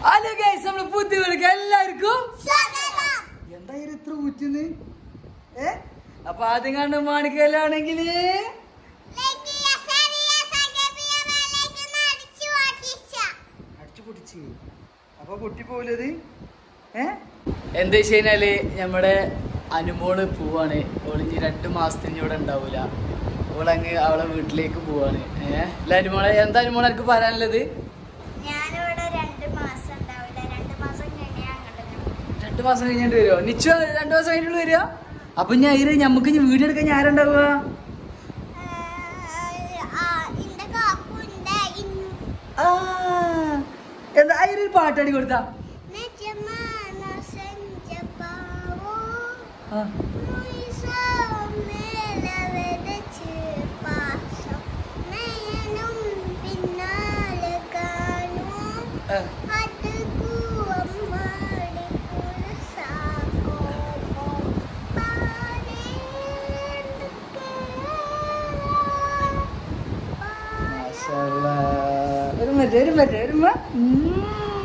Hello guys നമ്മള് പുതിയ വിളിക്ക് എല്ലാവർക്കും എന്തായാലും ഇത്ര ഊറ്റുന്ന് ഏ അപ്പൊ ആദ്യം കണ്ട് മാണിക്കലാണെങ്കിൽ അടിച്ചു പൊട്ടിച്ച് അപ്പൊ പൊട്ടി പോലത് ഏ എന്താ വെച്ച് കഴിഞ്ഞാല് നമ്മുടെ അനുമോള് പോവാണ് ഓളിഞ്ഞ് രണ്ട് മാസത്തിന് ഇവിടെ ഉണ്ടാവൂല ഓളങ്ങ് അവളെ വീട്ടിലേക്ക് പോവാണ് ഏഹ് അല്ല അനുമോളെ എന്താ അനുമോളെ എനിക്ക് പറയാനുള്ളത് ഞാനിവിടെ രണ്ട് മാസം ഉണ്ടാവില്ല രണ്ട് മാസം കഴിഞ്ഞാൽ അങ്ങോട്ട് രണ്ടു മാസം കഴിഞ്ഞിട്ട് വരുമോ നിച്ചു രണ്ടു മാസം കഴിഞ്ഞിട്ട് വരിക അപ്പൊ ഞാൻ ഇത് നമുക്ക് ഇനി വീഡിയോ എടുക്കാൻ ഞാൻ ആരുണ്ടാവുക എന്റെ കാക്കുണ്ട് ഇന്ന് ആ, എന്താ അതിനൊരു പാട്ടാടി കൊടുത്താ നിജമാന സഞ്ചപാവോ ആ, വിതച്ച് പാസം നയനും പിന്നാലെ കാണൂ ആ. അത് കൂവമ്മാടി കുലസാക്കോമോ മാഷാഅല്ലാ. ഒരു മിനിറ്റ് ഒരു മിനിറ്റ് ഒരു മിനിറ്റ്. ഉം.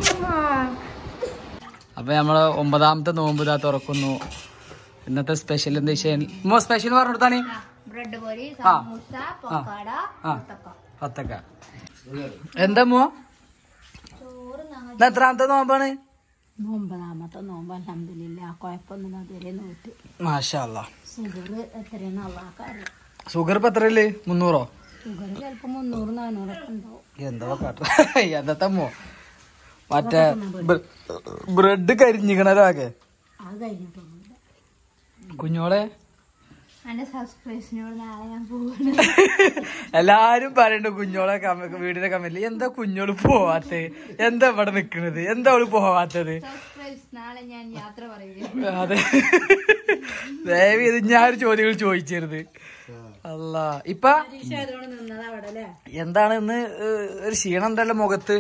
അപ്പൊ നമ്മള് ഒമ്പതാമത്തെ നോമ്പ് ഇതാ തുറക്കുന്നു ഇന്നത്തെ സ്പെഷ്യൽ എന്താ വെച്ചാൽ മോ സ്പെഷ്യൽ പറഞ്ഞു കൊടുത്താണി ബ്രെഡ് പൊരി ആ. സമൂസ പൊക്കാട ആ. മുത്തക്ക പത്തക്ക എന്താ മോ ചോറ് ഞങ്ങൾ ഇത് എത്രാമത്തെ നോമ്പാണ് ഒമ്പതാമത്തെ നോമ്പ് അലഹമില്ല കുഴപ്പമൊന്നും അതുവരെ നോറ്റ് മാഷാല്ല ഷുഗർ എത്രയാണ് അള്ളാഹ്ക്കറിയാം ഷുഗർ ഇപ്പൊ എത്രയല്ലേ മുന്നൂറോ ഷുഗർ ചിലപ്പോൾ മുന്നൂറ് നാനൂറൊക്കെ ഉണ്ടാവും എന്താ കാട്ട എന്നത്തെ മോ മറ്റേ ബ്ര- ബ്രെഡ് കരിഞ്ഞിക്കണരാകെ അത് കഴിഞ്ഞിട്ടൊന്നുമില്ല കുഞ്ഞോളെ എന്റെ സബ്സ്ക്രൈബേഴ്സിനോട് നാളെ ഞാൻ പോകുന്നു എല്ലാരും പറയണ്ട കുഞ്ഞോളെ കമ- വീടിന്റെ കമന്റിൽ എന്താ കുഞ്ഞോള് പോവാത്തത് എന്താ ഇവിടെ നിക്കണത് എന്താ അവള് പോവാത്തത് സബ്സ്ക്രൈബേഴ്സ് നാളെ ഞാൻ യാത്ര പറയുക അതെ ദയവ് ഇത് ഞാൻ ഒരു ചോദ്യങ്ങൾ ചോദിച്ചരുത് അല്ല ഇപ്പൊ നിന്നത് അവിടെ അല്ലേ എന്താണ് ഇന്ന് ഏഹ്, ഒരു ക്ഷീണം ഉണ്ടല്ലോ മുഖത്ത്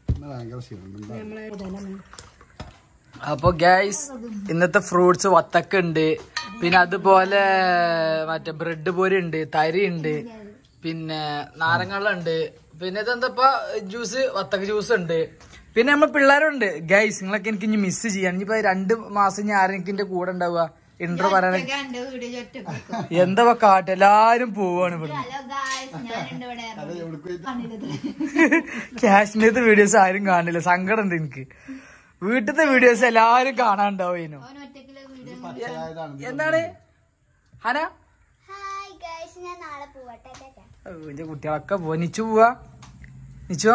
അപ്പൊ ഗൈസ് ഇന്നത്തെ ഫ്രൂട്ട്സ് വത്തക്ക ഉണ്ട് പിന്നെ അതുപോലെ മറ്റേ ബ്രെഡ് പൊരി ഉണ്ട് തരി ഉണ്ട് പിന്നെ നാരങ്ങള്ള ഉണ്ട് പിന്നെ ഇതെന്താ ജ്യൂസ് വത്തക്ക ജ്യൂസ് ഉണ്ട് പിന്നെ നമ്മൾ പിള്ളേരുണ്ട് ഗൈസ് നിങ്ങളൊക്കെ എനിക്ക് ഇനി മിസ് ചെയ്യാൻ ഇനിയിപ്പോ രണ്ട് മാസം ഞാൻ ആരെങ്കിലും എന്റെ കൂടെ ഉണ്ടാവുക ഇന്റർ പറയാൻ എന്റെ വീഡിയോ ചൊറ്റ എന്താ കാട്ട് എല്ലാരും പോവാണ് ഇവിടുന്ന് ഹലോ ഗായ്സ് ഞാനുണ്ട് ഇവിടെ കണ്ടിട്ട് കാശ്മീരത്തെ വീഡിയോസ് ആരും കാണില്ല സങ്കടം ഉണ്ട് എനിക്ക് വീട്ടിലത്തെ വീഡിയോസ് എല്ലാരും കാണാണ്ടാവും ഇതിനും അവൻ ഒറ്റക്കിലെ വീഡിയോ എന്താണ് ഹന ഹായ് ഗായ്സ് ഞാൻ നാളെ പോവട്ടെ ടാറ്റാ. ഓ, എന്റെ കുട്ടികളൊക്കെ പോവാ നിച്ചു പോവാ നിച്ചോ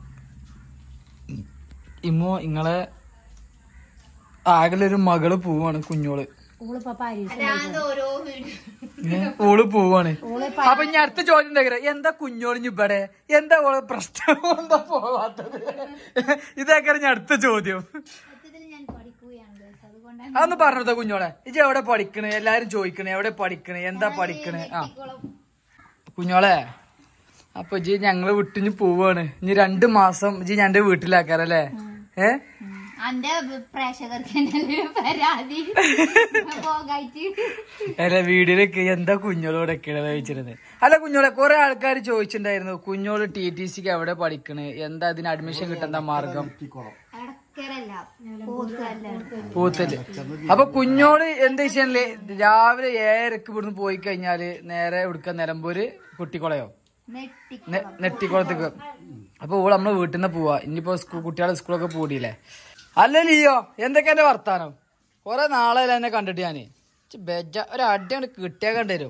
ഇമ്മോ ഇങ്ങളെ ആകെ ഒരു മകള് പോവാണ് കുഞ്ഞോള് ഓളിപ്പോ പരീക്ഷ അതായത് ഓരോ വീഡിയോ ഏ, ഓള് പോവാണ് അപ്പൊ ഇനി അടുത്ത ചോദ്യം എന്താ പറയാ എന്താ കുഞ്ഞോളിഞ്ഞ് ഇവിടെ എന്താ ഓള് പ്രശ്നം എന്താ പോവാത്തത് ഇതൊക്കെ ഞാൻ അടുത്ത ചോദ്യം സത്യത്തിൽ ഞാൻ പഠിക്കുകയാണ് ഗായ്സ് അതുകൊണ്ടാണ് അതൊന്ന് പറഞ്ഞോ കുഞ്ഞോളെ ഇജ് എവിടെ പഠിക്കണേ എല്ലാരും ചോദിക്കണേ എവിടെ പഠിക്കണേ എന്താ പഠിക്കണേ ആ കുഞ്ഞോളെ അപ്പൊ ഇജി ഞങ്ങള് വിട്ടിഞ്ഞ് പോവാണ് ഇനി രണ്ട് മാസം ഇജി ഞാൻ എന്റെ വീട്ടിലാക്കാറല്ലേ ഏ എന്റെ പ്രേക്ഷകർക്ക് എന്നല്ലേ പരാതി പോകായിട്ട് അല്ല വീഡിയോയിലൊക്കെ എന്താ കുഞ്ഞോളോട് ഒക്കെയാണ് ചോദിച്ചിരുന്നത് അല്ല കുഞ്ഞോളെ കുറെ ആൾക്കാർ ചോദിച്ചിട്ടുണ്ടായിരുന്നു കുഞ്ഞോള് ടി ടി സിക്ക് എവിടെ പഠിക്കണേ എന്താ അതിന് അഡ്മിഷൻ കിട്ടുന്ന മാർഗം ഇടക്കരല്ല പോത്തല്ല പൂത്തല് അപ്പൊ കുഞ്ഞോട് എന്താ വെച്ചാല് രാവിലെ ഏഴരക്ക് ഇവിടുന്ന് പോയി കഴിഞ്ഞാല് നേരെ ഇവിടുക്ക നിലമ്പൂര് കുട്ടിക്കുളയോ നെട്ടി നെ- നെട്ടിക്കുളത്തേക്ക് അപ്പൊ ഓള് നമ്മളെ വീട്ടിൽ നിന്ന് പോവാ ഇനിയിപ്പോ സ്കൂൾ കുട്ടികളെ സ്കൂളൊക്കെ പൂടിയില്ലേ അല്ല ലിയോ എന്തൊക്കെ എന്റെ വർത്താനം കൊറേ നാളെ എന്നെ കണ്ടിട്ട് ഞാന് ഇച്ച് ബെജ ഒരു അടി അങ്ങട് കിട്ടിയാ കണ്ടുവരും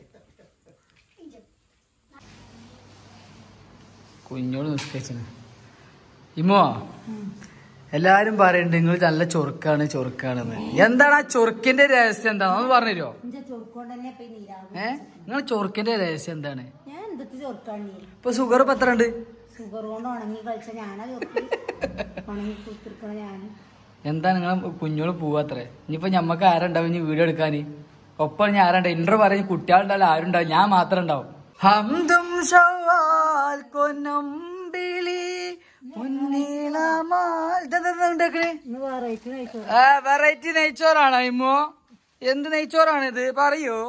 കുഞ്ഞോട് നിസ്കരിച്ചു ഇമ്മോ എല്ലാരും പറയുന്നുണ്ട് നിങ്ങൾ നല്ല ചൊറുക്കാണ് ചൊറുക്കാണെന്ന് എന്താണ് ആ ചൊറുക്കിന്റെ രഹസ്യം എന്താ ഒന്ന് പറഞ്ഞുതരോ എന്റെ ചൊറുക്കൊണ്ട് തന്നെ ഇപ്പൊ ഈ നീരാകും ഏ നിങ്ങൾ ചൊറുക്കിന്റെ രഹസ്യം എന്താണ് ഞാൻ എന്തൊക്കെ ചൊറുക്കാണ് നീ ഇപ്പൊ ഷുഗർ ഇപ്പൊ എത്ര ഉണ്ട് ഷുഗർ കൊണ്ട് ഉണങ്ങി കളിച്ച ഞാനാ ചൊറുക്കി ഉണങ്ങി കുത്തിരിക്കണ ഞാൻ എന്താ നിങ്ങൾ കുഞ്ഞോള് പോവാത്രേ ഇനിയിപ്പോ ഞമ്മക്ക് ആരുണ്ടാവും ഇനി വീഡിയോ എടുക്കാന് ഒപ്പം ഞാൻ ആരുണ്ടാവും ഇന്റർ പറഞ്ഞ് കുട്ടികളുണ്ടാവില്ല ആരും ഉണ്ടാവും ഞാൻ മാത്രം ഉണ്ടാവും ഹംദും ഷവ്വാൽ കൊന്നമ്പിളി മുന്നീളമാൽ ഇതെന്താ ഉണ്ടാക്കണേ ഇന്ന് വെറൈറ്റി കഴിച്ചു വെറൈറ്റി നെയ്ച്ചോറാണോ ഇമ്മോ എന്ത് നെയ്ച്ചോറാണിത് പറയൂ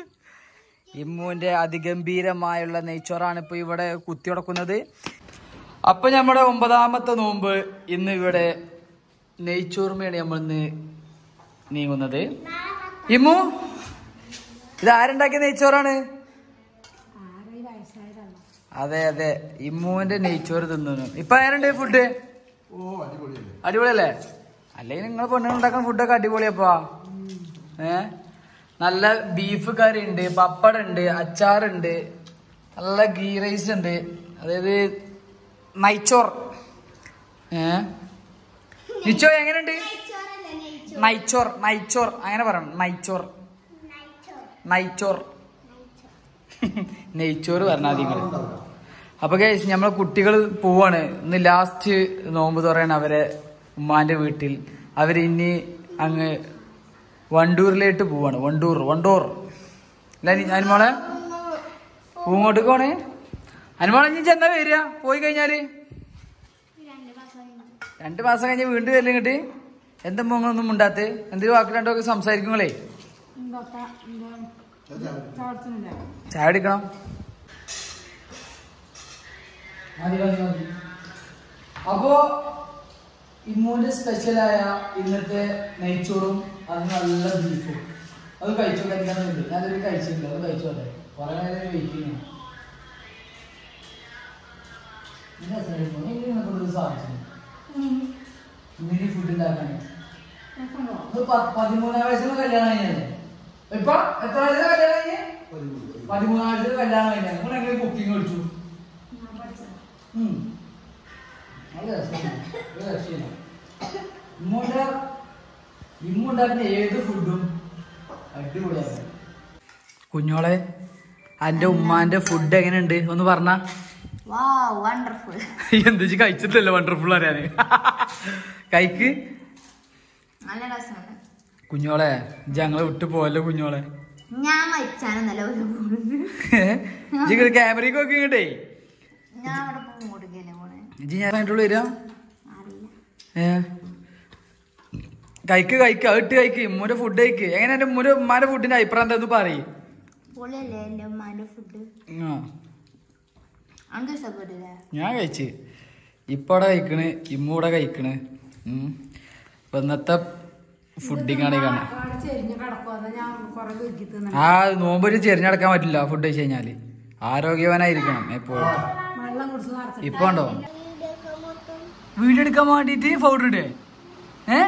ഇമ്മുവിന്റെ അതിഗംഭീരമായുള്ള നെയ്ച്ചോറാണ് ഇപ്പൊ ഇവിടെ കുത്തിയുടക്കുന്നത് അപ്പൊ നമ്മുടെ ഒമ്പതാമത്തെ നോമ്പ് ഇന്ന് ഇവിടെ നെയ്ച്ചോർമയാണ് നമ്മൾ ഇന്ന് നീങ്ങുന്നത് ഇമ്മു ഇത് ആരുണ്ടാക്കിയ നെയ്ച്ചോറാണ് ആറ് വയസ്സായതല്ല അതെ അതെ ഇമ്മുവിന്റെ നെയ്ച്ചോറ് തിന്നു ഇപ്പൊ എങ്ങനെയുണ്ട് ഫുഡ് അടിപൊളിയല്ലേ അല്ലെങ്കിൽ നിങ്ങൾ പെണ്ണുങ്ങൾ ഉണ്ടാക്കുന്ന ഫുഡൊക്കെ അടിപൊളിയപ്പാ ഏ നല്ല ബീഫ് കറി ഉണ്ട് പപ്പടം ഉണ്ട് അച്ചാറുണ്ട് നല്ല ഗീ റൈസ് ഉണ്ട് അതായത് നൈച്ചോർ ഏ നിച്ചോ എങ്ങനെയുണ്ട് നെയ്ച്ചോറല്ലേ നെയ്ച്ചോറ് നൈച്ചോർ നൈച്ചോർ അങ്ങനെ പറയണം നൈച്ചോർ നെയ്ച്ചോറ് നൈച്ചോർ നെയ്ച്ചോറ് പറഞ്ഞാൽ മതി നിങ്ങള് അപ്പൊ ഗൈസ് നമ്മളെ കുട്ടികൾ പോവാണ് ഇന്ന് ലാസ്റ്റ് നോമ്പ് തുറയാണ് അവരെ ഉമ്മാന്റെ വീട്ടിൽ അവര് ഇനി അങ്ങ് വണ്ടൂരിലേക്ക് പോവാണ് വണ്ടൂർ വണ്ടൂർ അല്ല നീ- അനുമോളെ പൂങ്ങോട്ട് പോണേ അനുമോളെ ഇനി ചെന്നാ വരിക പോയി കഴിഞ്ഞാല് രണ്ട് മാസം കഴിഞ്ഞു രണ്ട് മാസം കഴിഞ്ഞ് വീണ്ടും വരില്ല ഇങ്ങോട്ട് എന്താ മോങ്ങളൊന്നും ഉണ്ടാത്ത് എന്തൊരു വാക്ക് രണ്ടൊക്കെ സംസാരിക്കുങ്ങളേ എന്തൊക്കെ ചോർത്തുന്നില്ല ചായ അടിക്കണം അപ്പോ ഇമ്മൂന്റെ സ്പെഷ്യലായ ഇന്നത്തെ നെയ്ച്ചോറും അത് നല്ല ബീഫും അത് കഴിച്ചു കഴിക്കാനുണ്ട് ഞാനത് കഴിച്ചിട്ടില്ല അത് കഴിച്ചോട്ടെ കുറെ നേരം വെയിറ്റ് ചെയ്യണം ഇത് രസമായിരുന്നു. എങ്ങനെ നിനക്ക് ഇത് സാധിച്ചു ഇങ്ങനെ ഫുഡ് ഉണ്ടാക്കാൻ ഇത് പ- പതിമൂന്നാം വയസ്സിന് കല്യാണം കഴിഞ്ഞല്ലേ ഇപ്പൊ എത്ര വയസ്സിന് കല്യാണം കഴിഞ്ഞേ പതിമൂന്നാം വയസ്സിന് കല്യാണം കഴിഞ്ഞ നിങ്ങൾ എങ്ങനെ കുക്കിംഗ് പഠിച്ചു ഉം. നല്ല രസമാണ്. ഒരു രക്ഷയില്ല. ഇമ്മൂന്റെ ഇമ്മുണ്ടാക്കുന്ന ഏത് ഫുഡും അടിപൊളിയാണ് കുഞ്ഞോളെ അന്റെ ഉമ്മാന്റെ ഫുഡ് എങ്ങനെയുണ്ട് ഒന്ന് പറഞ്ഞ വാ വണ്ടർഫുൾ എന്ത് വെച്ച് കഴിച്ചിട്ടില്ലല്ലോ വണ്ടർഫുൾ അറിയാന് കൈക്ക് നല്ല രസമാണ് കുഞ്ഞോളെ ഇജ്ജ് ഞങ്ങളെ വിട്ടു പോയല്ലോ കുഞ്ഞോളെ ഞാൻ മരിച്ചാണെന്നല്ല ഒരു ഇജ്ജ് ക്യാമറയ്ക്ക് നോക്കി ഇങ്ങോട്ടേ ഞാൻ അവിടെ മൂടുകയല്ലേ പോണേ ഇജ്ജ് ഞാൻ ആയിട്ടുള്ളൂ വരിക അറിയില്ല ഏ കഴിക്ക് കഴിക്ക് അതിട്ട് കഴിക്ക് ഉമ്മൂന്റെ ഫുഡ് കഴിക്ക് എങ്ങനെ എന്റെ ഉമ്മൂന്റെ ഉമ്മാന്റെ ഫുഡിന്റെ അഭിപ്രായം എന്താന്ന് പറയും പൊളിയല്ലേ എൻ്റെ ഉമ്മാൻ്റെ ഫുഡ് ആ അനക്ക് ഇഷ്ടപ്പെട്ടില്ലേ ഞാൻ കഴിച്ച് ഇപ്പൊ അവിടെ കഴിക്കണ് ഇമ്മ ഇവിടെ കഴിക്കണ് ഉം. ഇപ്പൊ ഇന്നത്തെ ഫുഡിങ് ആണ് ഈ കാണാൻ അവിടെ ചെരിഞ്ഞ് കിടക്കും അതാ ഞാൻ കുറെ വീക്കി തിന്നു ആ നോമ്പൊരു ചെരിഞ്ഞടക്കാൻ പറ്റില്ല ഫുഡ് കഴിച്ച് കഴിഞ്ഞാല് ആരോഗ്യവാനായിരിക്കണം എപ്പോഴും വെള്ളം കുടിച്ച് നിറച്ചിട്ട് ഇപ്പൊ ഉണ്ടോ വീഡിയോ എടുക്കാൻ വേണ്ടിട്ട് പൗഡർ ഇടേ ഏ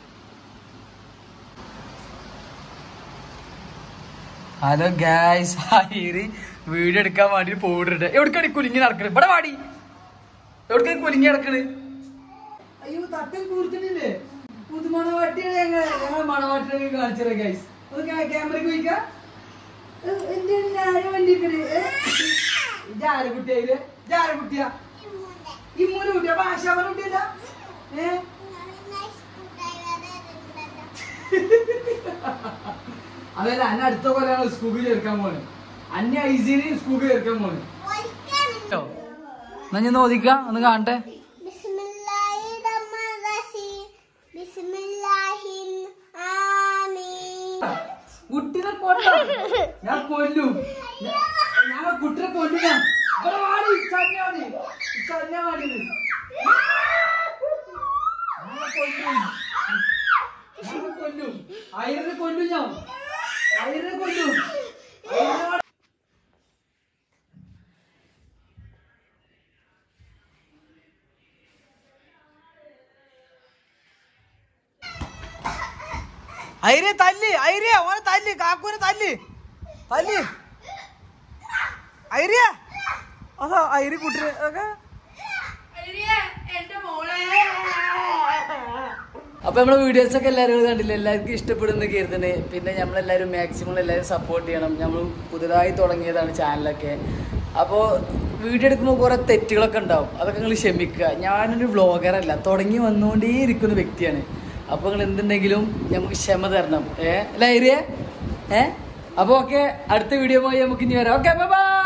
ഹലോ ഗായ്സ് ഹൈറി വീഡിയോ എടുക്കാൻ വേണ്ടി പൗഡർ ഇടേ എവിടേക്കാണ് ഈ കുലുങ്ങി നടക്കണത് ഇവിടെ വാടി എവിടേക്കാണ് കുലുങ്ങി നടക്കണത് അയ്യോ തട്ടം കൂർത്തിട്ടില്ലേ പുതുമണ വാട്ടിയാണ് ഞങ്ങൾ ഞങ്ങൾ മണവാട്ടിനെ കാണിച്ചത് ഗൈസ് ഒന്ന് ക്യാമറയ്ക്ക് പോയിക്കാം എന്റെ ആരും വണ്ടി ജാരക്കുട്ടിയായില്ലേ ജാരക്കുട്ടിയാ ഇമ്മൂന് കുട്ടിയാ ഭാഷ കുട്ടിയല്ല ഏ അതല്ല അന്നെ അടുത്ത കൊല്ലാണ് സ്കൂബിൽ ചേർക്കാൻ പോണേ അന്നെ ഐസിന് സ്കൂബിൽ ചേർക്കാൻ പോണേ എന്നാ ഞാൻ നോദിക്ക ഒന്ന് കാണട്ടെ കുട്ടിനെ കൊല്ലോ ഞാൻ കൊല്ലും ഞാൻ- ഞാൻ ആ കുട്ടിനെ കൊല്ലും ഞാൻ ഇവിടെ വാടി ചഞ്ഞാടി ചഞ്ഞാടി കൊല്ലും ഞാൻ കൊല്ലും അയറിനെ കൊല്ലും ഞാൻ അയറിനെ കൊല്ലും അയറിനെ ഐരെ തല്ല് ഐരിയ ഓനെ തല്ല് കാക്കൂനെ തല്ല് തല്ല് ഐരിയ അതാ ഐരി കുട്ടിനെ ഒക്കെ അപ്പൊ നമ്മളെ വീഡിയോസ് ഒക്കെ എല്ലാവരും കണ്ടില്ല എല്ലാവർക്കും ഇഷ്ടപ്പെടുന്ന കരുതണ് പിന്നെ നമ്മളെല്ലാവരും മാക്സിമം എല്ലാവരും സപ്പോർട്ട് ചെയ്യണം നമ്മൾ പുതുതായി തുടങ്ങിയതാണ് ചാനലൊക്കെ അപ്പോൾ വീഡിയോ എടുക്കുമ്പോൾ കുറേ തെറ്റുകളൊക്കെ ഉണ്ടാവും അതൊക്കെ നിങ്ങൾ ക്ഷമിക്കുക ഞാനൊരു വ്ളോഗറല്ല തുടങ്ങി വന്നുകൊണ്ടേ ഇരിക്കുന്ന വ്യക്തിയാണ് അപ്പോൾ നിങ്ങൾ എന്തുണ്ടെങ്കിലും നമുക്ക് ക്ഷമ തരണം ഏ അല്ല ഏരിയ ഏ അപ്പോൾ ഓക്കെ അടുത്ത വീഡിയോ പോയി നമുക്ക് ഇനി വരാം ഓക്കെ ബൈ